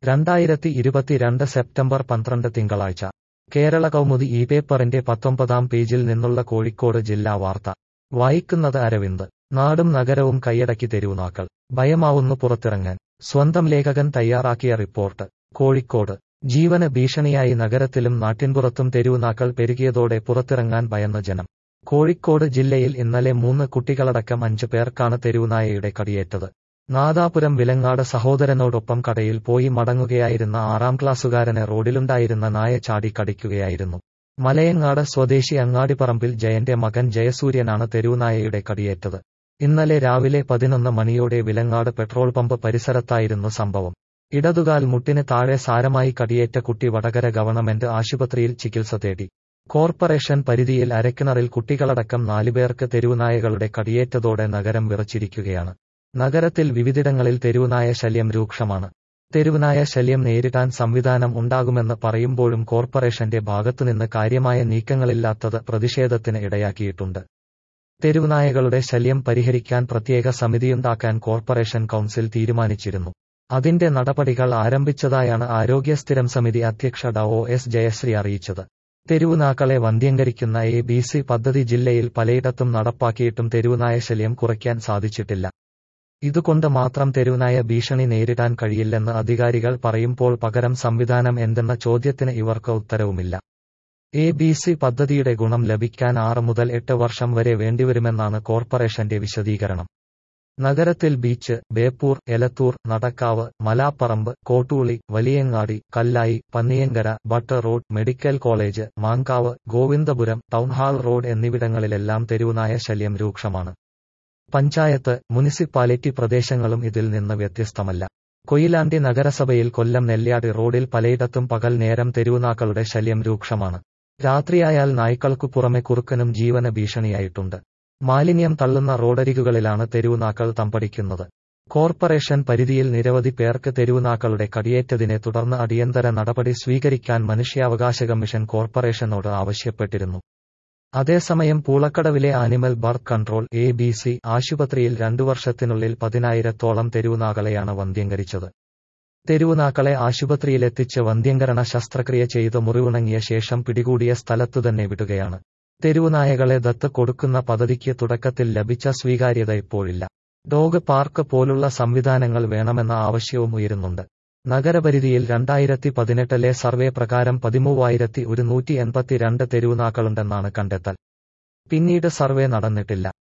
രണ്ടായിരത്തി ഇരുപത്തിരണ്ട് സെപ്റ്റംബർ പന്ത്രണ്ട് തിങ്കളാഴ്ച കേരള കൗമുദി ഈ പേപ്പറിന്റെ പത്തൊമ്പതാം പേജിൽ നിന്നുള്ള കോഴിക്കോട് ജില്ലാ വാർത്ത വായിക്കുന്നത് അരവിന്ദ് നാടും നഗരവും കൈയടക്കി തെരുവുനാക്കൾ ഭയമാവുന്നു പുറത്തിറങ്ങാൻ സ്വന്തം ലേഖകൻ തയ്യാറാക്കിയ റിപ്പോർട്ട് കോഴിക്കോട് ജീവന് ഭീഷണിയായി നഗരത്തിലും നാട്ടിൻപുറത്തും തെരുവുനാക്കൾ പെരുകിയതോടെ പുറത്തിറങ്ങാൻ ഭയന്ന ജനം കോഴിക്കോട് ജില്ലയിൽ ഇന്നലെ മൂന്ന് കുട്ടികളടക്കം അഞ്ച് പേർക്കാണ് തെരുവുനായയുടെ കടിയേറ്റത് നാദാപുരം വിലങ്ങാട് സഹോദരനോടൊപ്പം കടയിൽ പോയി മടങ്ങുകയായിരുന്ന ആറാം ക്ലാസ്സുകാരനെ റോഡിലുണ്ടായിരുന്ന നായ ചാടി കടിക്കുകയായിരുന്നു മലയങ്ങാട് സ്വദേശി അങ്ങാടിപ്പറമ്പിൽ ജയന്റെ മകൻ ജയസൂര്യനാണ് തെരുവുനായയുടെ കടിയേറ്റത് ഇന്നലെ രാവിലെ പതിനൊന്ന് മണിയോടെ വിലങ്ങാട് പെട്രോൾ പമ്പ് പരിസരത്തായിരുന്നു സംഭവം ഇടതുകാൽ മുട്ടിന് താഴെ സാരമായി കടിയേറ്റ കുട്ടി വടകര ഗവൺമെന്റ് ആശുപത്രിയിൽ ചികിത്സ തേടി കോർപ്പറേഷൻ പരിധിയിൽ അരക്കിണറിൽ കുട്ടികളടക്കം നാലുപേർക്ക് തെരുവുനായകളുടെ കടിയേറ്റതോടെ നഗരം വിറച്ചിരിക്കുകയാണ് നഗരത്തിൽ വിവിധിടങ്ങളിൽ തെരുവുനായ ശല്യം രൂക്ഷമാണ് തെരുവുനായ ശല്യം നേരിടാൻ സംവിധാനം ഉണ്ടാകുമെന്ന് പറയുമ്പോഴും കോർപ്പറേഷന്റെ ഭാഗത്തുനിന്ന് കാര്യമായ നീക്കങ്ങളില്ലാത്തത് പ്രതിഷേധത്തിന് ഇടയാക്കിയിട്ടുണ്ട് തെരുവുനായകളുടെ ശല്യം പരിഹരിക്കാൻ പ്രത്യേക സമിതിയുണ്ടാക്കാൻ കോർപ്പറേഷൻ കൗൺസിൽ തീരുമാനിച്ചിരുന്നു അതിന്റെ നടപടികൾ ആരംഭിച്ചതായാണ് ആരോഗ്യ സ്ഥിരം സമിതി അധ്യക്ഷ ഡ ഒ എസ് ജയശ്രീ അറിയിച്ചത് തെരുവുനാക്കളെ വന്ധ്യംകരിക്കുന്ന എ ബി സി പദ്ധതി ജില്ലയിൽ പലയിടത്തും നടപ്പാക്കിയിട്ടും തെരുവുനായ ശല്യം കുറയ്ക്കാൻ സാധിച്ചിട്ടില്ല ഇതുകൊണ്ട് മാത്രം തെരുവുനായ ഭീഷണി നേരിടാൻ കഴിയില്ലെന്ന് അധികാരികൾ പറയുമ്പോൾ പകരം സംവിധാനം എന്തെന്ന ചോദ്യത്തിന് ഇവർക്ക് ഉത്തരവുമില്ല എ ബി സി പദ്ധതിയുടെ ഗുണം ലഭിക്കാൻ ആറ് മുതൽ എട്ട് വർഷം വരെ വേണ്ടിവരുമെന്നാണ് കോർപ്പറേഷന്റെ വിശദീകരണം നഗരത്തിൽ beach Beypore Elathur Nadakkavu Malaparamba Kottooli Valiyangadi Kallai Panniyankara butter road medical college Mankavu Govindapuram town hall road എന്നിവിടങ്ങളിലെല്ലാം തെരുവുനായ ശല്യം രൂക്ഷമാണ് പഞ്ചായത്ത് മുനിസിപ്പാലിറ്റി പ്രദേശങ്ങളും ഇതിൽ നിന്ന് വ്യത്യസ്തമല്ല കൊയിലാണ്ടി നഗരസഭയിൽ കൊല്ലം നെല്ലിയാടി റോഡിൽ പലയിടത്തും പകൽ നേരം തെരുവുനാക്കളുടെ ശല്യം രൂക്ഷമാണ് രാത്രിയായാൽ നായ്ക്കൾക്കു പുറമെ കുറുക്കനും ജീവന ഭീഷണിയായിട്ടുണ്ട് മാലിന്യം തള്ളുന്ന റോഡരികുകളിലാണ് തെരുവുനാക്കൾ തമ്പടിക്കുന്നത് കോർപ്പറേഷൻ പരിധിയിൽ നിരവധി പേർക്ക് തെരുവുനാക്കളുടെ കടിയേറ്റതിനെ തുടർന്ന് അടിയന്തര നടപടി സ്വീകരിക്കാൻ മനുഷ്യാവകാശ കമ്മീഷൻ കോർപ്പറേഷനോട് ആവശ്യപ്പെട്ടിരുന്നു അതേസമയം പൂളക്കടവിലെ animal birth control A B C ആശുപത്രിയിൽ രണ്ടു വർഷത്തിനുള്ളിൽ പതിനായിരത്തോളം തെരുവുനാകളെയാണ് വന്ധ്യംകരിച്ചത് തെരുവുനാക്കളെ ആശുപത്രിയിലെത്തിച്ച് വന്ധ്യംകരണ ശസ്ത്രക്രിയ ചെയ്ത് മുറിവുണങ്ങിയ ശേഷം പിടികൂടിയ സ്ഥലത്തുതന്നെ വിടുകയാണ് തെരുവുനായകളെ ദത്ത് കൊടുക്കുന്ന പദ്ധതിക്ക് തുടക്കത്തിൽ ലഭിച്ച സ്വീകാര്യത ഇപ്പോഴില്ല ഡോഗ് പാർക്ക് പോലുള്ള സംവിധാനങ്ങൾ വേണമെന്ന ആവശ്യവും ഉയരുന്നുണ്ട് നഗരപരിധിയിൽ രണ്ടായിരത്തി പതിനെട്ടിലെ സർവേ പ്രകാരം പതിമൂവായിരത്തി ഒരുന്നൂറ്റി എൺപത്തിരണ്ട് തെരുവുനാക്കളുണ്ടെന്നാണ് കണ്ടെത്തൽ പിന്നീട് സർവേ നടന്നിട്ടില്ല